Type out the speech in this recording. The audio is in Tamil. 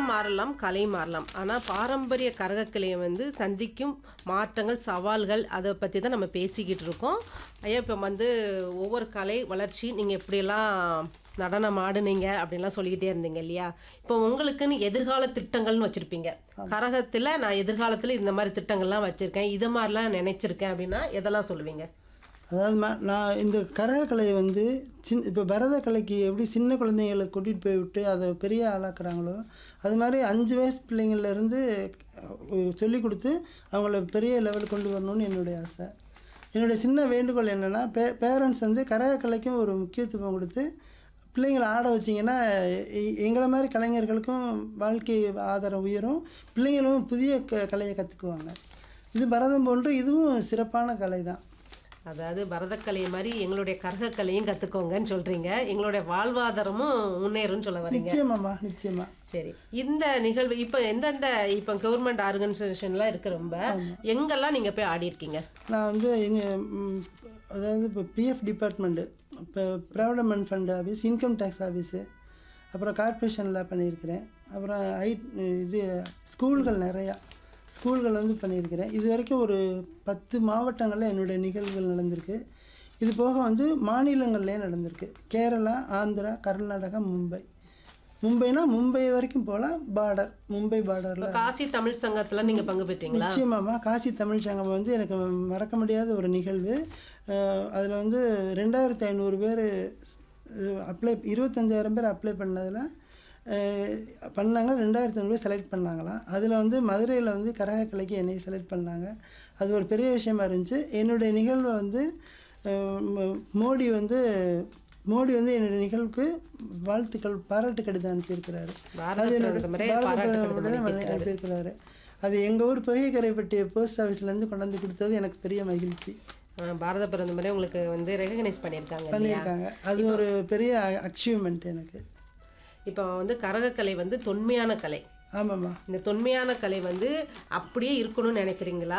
காலம் மாறலாம் கலை மாறலாம் ஆனால் பாரம்பரிய கரகக்கலையை வந்து சந்திக்கும் மாற்றங்கள் சவால்கள் அதை பற்றி தான் நம்ம பேசிக்கிட்டு இருக்கோம் ஐயா இப்போ வந்து ஒவ்வொரு கலை வளர்ச்சி நீங்கள் எப்படியெல்லாம் நடனம் ஆடுனீங்க அப்படின்லாம் சொல்லிக்கிட்டே இருந்தீங்க இல்லையா இப்போ உங்களுக்குன்னு எதிர்கால திட்டங்கள்னு வச்சுருப்பீங்க கரகத்தில் நான் எதிர்காலத்தில் இந்த மாதிரி திட்டங்கள்லாம் வச்சுருக்கேன் இது மாதிரிலாம் நினச்சிருக்கேன் அப்படின்னா எதெல்லாம் சொல்லுவீங்க அதாவது மா- நான் இந்த கரகக்கலையை வந்து சின் இப்போ பரத கலைக்கு எப்படி சின்ன குழந்தைங்களை கூட்டிகிட்டு போய் விட்டு அதை பெரிய ஆளாக்குறாங்களோ அது மாதிரி அஞ்சு வயசு பிள்ளைங்கள்லேருந்து சொல்லி கொடுத்து அவங்கள பெரிய லெவல் கொண்டு வரணும்னு என்னுடைய ஆசை என்னுடைய சின்ன வேண்டுகோள் என்னென்னா பே பேரண்ட்ஸ் வந்து கரகக்கலைக்கும் ஒரு முக்கியத்துவம் கொடுத்து பிள்ளைங்களை ஆட வச்சிங்கன்னா எ- எங்களை மாதிரி கலைஞர்களுக்கும் வாழ்க்கை ஆதாரம் உயரும் பிள்ளைங்களும் புதிய க கலையை கற்றுக்குவாங்க இது பரதம் போன்று இதுவும் சிறப்பான கலை தான் அதாவது பரதக்கலை மாதிரி எங்களுடைய கரகக்கலையும் கற்றுக்கோங்கன்னு சொல்கிறீங்க எங்களுடைய வாழ்வாதாரமும் முன்னேறும்னு சொல்ல வரீங்க நிச்சயமாம்மா நிச்சயமா சரி இந்த நிகழ்வு இப்போ எந்தெந்த இப்போ கவர்மெண்ட் ஆர்கனைசேஷன்லாம் இருக்கு ரொம்ப எங்கெல்லாம் நீங்கள் போய் ஆடி இருக்கீங்க நான் வந்து இங்க, ம், அதாவது இப்போ பிஎஃப் டிபார்ட்மெண்ட்டு இப்போ provident fund office income tax office அப்புறம் கார்ப்பரேஷனில் பண்ணியிருக்கிறேன் அப்புறம் ஐ இது ஸ்கூல்கள் நிறையா ஸ்கூல்கள் வந்து பண்ணியிருக்கிறேன் இது வரைக்கும் ஒரு பத்து மாவட்டங்களில் என்னுடைய நிகழ்வுகள் நடந்திருக்கு இது போக வந்து மாநிலங்கள்லேயே நடந்திருக்கு கேரளா ஆந்திரா கர்நாடகா மும்பை மும்பைனா மும்பை வரைக்கும் போகலாம் பார்டர் மும்பை பார்டரில் காசி தமிழ் சங்கத்துல நீங்க பங்கு பெற்றீங்களா நிச்சயமாம்மா காசி தமிழ் சங்கம் வந்து எனக்கு மறக்க முடியாத ஒரு நிகழ்வு அதில் வந்து ரெண்டாயிரத்தி ஐநூறு பேர் அப்ளை இருபத்தஞ்சாயிரம் பேர் அப்ளை பண்ணதில் பண்ணாங்க ரெண்டாயிரத்தி ஐநூறு செலக்ட் பண்ணாங்களாம் அதில் வந்து மதுரையில் வந்து கரகக்கலைக்கு என்னை செலக்ட் பண்ணாங்க அது ஒரு பெரிய விஷயமா இருந்துச்சு என்னுடைய நிகழ்வை வந்து அஹ், ம- மோடி வந்து மோடி வந்து என்னுடைய நிகழ்வுக்கு வாழ்த்துக்கள் பாராட்டு கடிதம் அனுப்பியிருக்கிறாரு பாரத அது என்னோட பிரதமரே பாரத பாராட்டு கடிதம் பிரதமரே அனுப்பியிருக்கிறாரு. அனுப்பியிருக்கிறாரு அது எங்கள் ஊர் பொய்கைக்கரைப்பட்டி போஸ்ட் ஆஃபீஸ்லேருந்து கொண்டு வந்து கொடுத்தது எனக்கு பெரிய மகிழ்ச்சி அஹ் பாரத பிரதமரே உங்களுக்கு வந்து ரெகக்னைஸ் பண்ணியிருக்காங்க இல்லையா பண்ணியிருக்காங்க அது ஒரு பெரிய அச்சீவ்மெண்ட் எனக்கு இப்போ வந்து கரகக்கலை வந்து தொன்மையான கலை ஆமாம்மா இந்த தொன்மையான கலை வந்து அப்படியே இருக்கணும்னு நினைக்கிறீங்களா